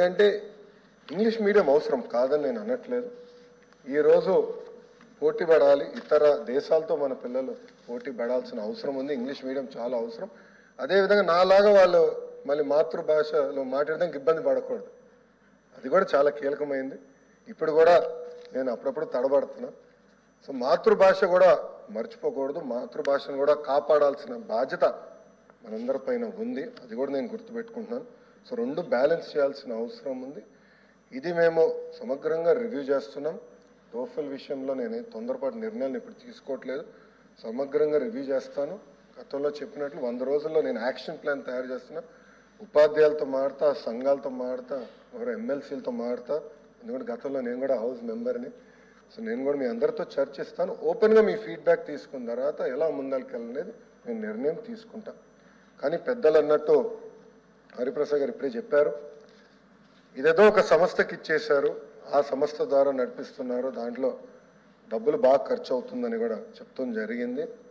ఎందుకంటే English medium అవసరం కాదని నేను అనట్లేదు ఈరోజు పోటీ పడాలి ఇతర దేశాలతో మన పిల్లలు పోటీ పడాల్సిన అవసరం ఉంది ఇంగ్లీష్ మీడియం చాలా అవసరం అదేవిధంగా నాలాగా వాళ్ళు మళ్ళీ మాతృభాషలో మాట్లాడడానికి ఇబ్బంది పడకూడదు అది కూడా చాలా కీలకమైంది ఇప్పుడు కూడా నేను అప్పుడప్పుడు తడబడుతున్నా సో మాతృభాష కూడా మర్చిపోకూడదు మాతృభాషను కూడా కాపాడాల్సిన బాధ్యత మనందరిపైన ఉంది అది కూడా నేను గుర్తుపెట్టుకుంటున్నాను సో రెండు బ్యాలెన్స్ చేయాల్సిన అవసరం ఉంది ఇది మేము సమగ్రంగా రివ్యూ చేస్తున్నాం టోఫెల్ విషయంలో నేను తొందరపాటు నిర్ణయాలను ఇప్పుడు తీసుకోవట్లేదు సమగ్రంగా రివ్యూ చేస్తాను గతంలో చెప్పినట్లు వంద రోజుల్లో నేను యాక్షన్ ప్లాన్ తయారు చేస్తున్నా ఉపాధ్యాయులతో మాడతా సంఘాలతో మాడతా ఎవరు ఎమ్మెల్సీలతో మాడతా ఎందుకంటే గతంలో నేను కూడా హౌస్ మెంబర్ని సో నేను కూడా మీ అందరితో చర్చిస్తాను ఓపెన్గా మీ ఫీడ్బ్యాక్ తీసుకున్న తర్వాత ఎలా ముందరికెళ్ళనేది నేను నిర్ణయం తీసుకుంటా కానీ పెద్దలు అన్నట్టు హరిప్రసాద్ గారు ఇప్పుడే చెప్పారు ఇదేదో ఒక సంస్థకి ఇచ్చేశారు ఆ సంస్థ ద్వారా నడిపిస్తున్నారు దాంట్లో డబ్బులు బాగా ఖర్చు అవుతుందని కూడా చెప్తాం జరిగింది